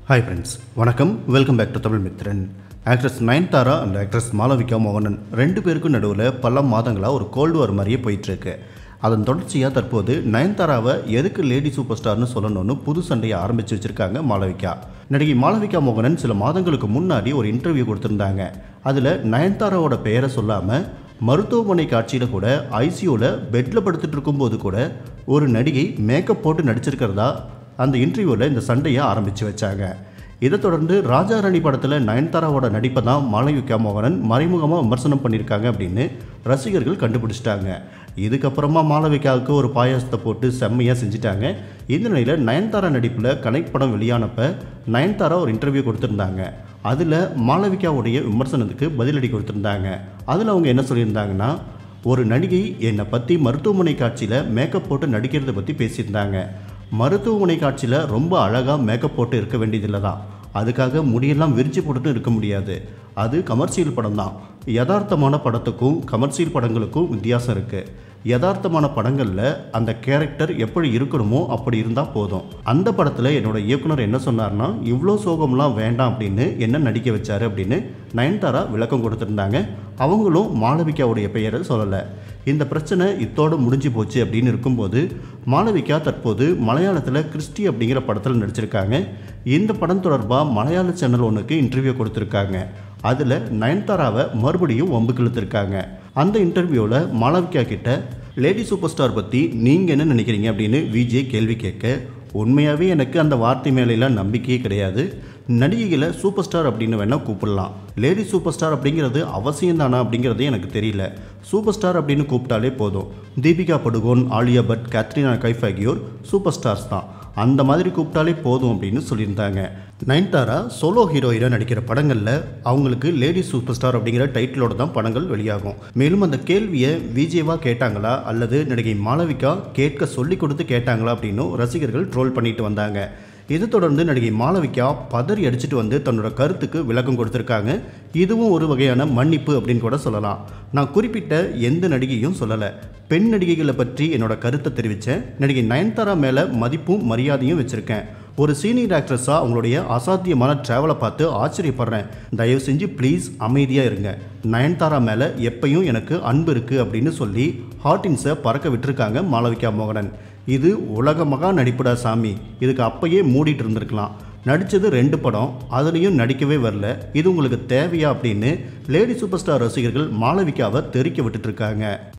hi friends வணக்கம் welcome back to Tamil Mithran actress Nayanthara and actress Malavika மோகனன் ரெண்டு பேருக்கும் நடுவில் பல மாதங்களாக ஒரு கோல்டு வார் மாதிரியே போயிட்டுருக்கு அதன் தொடர்ச்சியாக தற்போது நயன்தாராவை எதுக்கு லேடி சூப்பர் ஸ்டார்னு சொல்லணும்னு புது சண்டையை ஆரம்பித்து வச்சுருக்காங்க மாளவிகா நடிகை மாளவிகா மோகனன் சில மாதங்களுக்கு முன்னாடி ஒரு இன்டர்வியூ கொடுத்துருந்தாங்க அதில் நயன்தாராவோட பெயரை சொல்லாமல் மருத்துவமனை காட்சியில் கூட ஐசியூவில் பெட்டில் படுத்துட்டு இருக்கும்போது கூட ஒரு நடிகை மேக்கப் போட்டு நடிச்சிருக்கிறதா அந்த இன்டர்வியூவில் இந்த சண்டையை ஆரம்பித்து வச்சாங்க இதை தொடர்ந்து ராஜா ராணி படத்தில் நயன்தாராவோட நடிப்பை தான் மாளவிகா மோகனன் மறைமுகமாக விமர்சனம் பண்ணியிருக்காங்க அப்படின்னு ரசிகர்கள் கண்டுபிடிச்சிட்டாங்க இதுக்கப்புறமா மாளவிகாவுக்கு ஒரு பாயாசத்தை போட்டு செம்மையாக செஞ்சுட்டாங்க இந்த நிலையில் நயன்தாரா நடிப்பில் கனெக்ட் படம் வெளியானப்ப நயன்தாரா ஒரு இன்டர்வியூ கொடுத்துருந்தாங்க அதில் மாளவிகாவுடைய விமர்சனத்துக்கு பதிலடி கொடுத்துருந்தாங்க அதில் அவங்க என்ன சொல்லியிருந்தாங்கன்னா ஒரு நடிகை என்னை பற்றி மருத்துவமனை காட்சியில் மேக்கப் போட்டு நடிக்கிறத பற்றி பேசியிருந்தாங்க மருத்துவமனை காட்சியில் ரொம்ப அழகாக மேக்கப் போட்டு இருக்க வேண்டியதில்லை தான் அதுக்காக முடியெல்லாம் விரிச்சு போட்டுட்டு இருக்க முடியாது அது கமர்ஷியல் படம் தான் யதார்த்தமான படத்துக்கும் கமர்ஷியல் படங்களுக்கும் வித்தியாசம் இருக்குது யதார்த்தமான படங்களில் அந்த கேரக்டர் எப்படி இருக்கணுமோ அப்படி இருந்தால் போதும் அந்த படத்தில் என்னோட இயக்குனர் என்ன சொன்னார்னா இவ்வளோ சோகம்லாம் வேண்டாம் அப்படின்னு என்ன நடிக்க வச்சாரு அப்படின்னு நயன்தாரா விளக்கம் கொடுத்துருந்தாங்க அவங்களும் மாளவிகாவுடைய பெயரை சொல்லலை இந்த பிரச்சனை இத்தோடு முடிஞ்சு போச்சு அப்படின்னு இருக்கும்போது மாளவிகா தற்போது மலையாளத்தில் கிறிஸ்டி அப்படிங்கிற படத்தில் நடிச்சிருக்காங்க இந்த படம் தொடர்பாக மலையாள சேனல் ஒன்றுக்கு இன்டர்வியூ கொடுத்துருக்காங்க அதில் நயன்தாராவை மறுபடியும் வம்புக்கு இழுத்துருக்காங்க அந்த இன்டர்வியூவில் மாளவிகா கிட்ட லேடி சூப்பர் ஸ்டார் பற்றி நீங்கள் என்ன நினைக்கிறீங்க அப்படின்னு விஜய் கேள்வி கேட்க உண்மையாகவே எனக்கு அந்த வார்த்தை மேலெல்லாம் நம்பிக்கையே கிடையாது நடிகைகளை சூப்பர் ஸ்டார் அப்படின்னு வேணால் கூப்பிடலாம் லேடி சூப்பர் ஸ்டார் அப்படிங்கிறது அவசியம் தானா அப்படிங்கிறது எனக்கு தெரியல சூப்பர் ஸ்டார் அப்படின்னு கூப்பிட்டாலே போதும் தீபிகா படுகோன் ஆலியா பட் கேத்ரினா கைஃப் ஆகியோர் சூப்பர் ஸ்டார்ஸ் தான் அந்த மாதிரி கூப்பிட்டாலே போதும் அப்படின்னு சொல்லியிருந்தாங்க நயன்தாரா சோலோ ஹீரோயினாக நடிக்கிற படங்களில் அவங்களுக்கு லேடி சூப்பர் ஸ்டார் அப்படிங்கிற டைட்டிலோட தான் படங்கள் வெளியாகும் மேலும் அந்த கேள்வியை விஜயவா கேட்டாங்களா அல்லது நடிகை மாளவிகா கேட்க சொல்லி கொடுத்து கேட்டாங்களா அப்படின்னும் ரசிகர்கள் ட்ரோல் பண்ணிட்டு வந்தாங்க இது தொடர்ந்து நடிகை மாளவிகா பதறி அடிச்சுட்டு வந்து தன்னோட கருத்துக்கு விளக்கம் கொடுத்துருக்காங்க இதுவும் ஒரு வகையான மன்னிப்பு அப்படின்னு கூட சொல்லலாம் நான் குறிப்பிட்ட எந்த நடிகையும் சொல்லலை பெண் நடிகைகளை பற்றி என்னோட கருத்தை தெரிவித்தேன் நடிகை நயன்தாரா மேலே மதிப்பும் மரியாதையும் வச்சுருக்கேன் ஒரு சீனியர் ஆக்ட்ரஸாக அவங்களுடைய அசாத்தியமான ட்ராவலை பார்த்து ஆச்சரியப்படுறேன் தயவு செஞ்சு ப்ளீஸ் அமைதியாக இருங்க நயன்தாரா மேலே எப்பயும் எனக்கு அன்பு இருக்குது அப்படின்னு சொல்லி ஹார்டின்ஸை பறக்க விட்டுருக்காங்க மாளவிகா மோகனன் இது உலக மகா நடிப்புடா சாமி இதுக்கு அப்பயே மூடிட்டு இருந்திருக்கலாம் நடித்தது ரெண்டு படம் அதுலேயும் நடிக்கவே வரல இது உங்களுக்கு தேவையா அப்படின்னு லேடி சூப்பர் ஸ்டார் ரசிகர்கள் மாளவிகாவை தெரிக்க விட்டுட்டு இருக்காங்க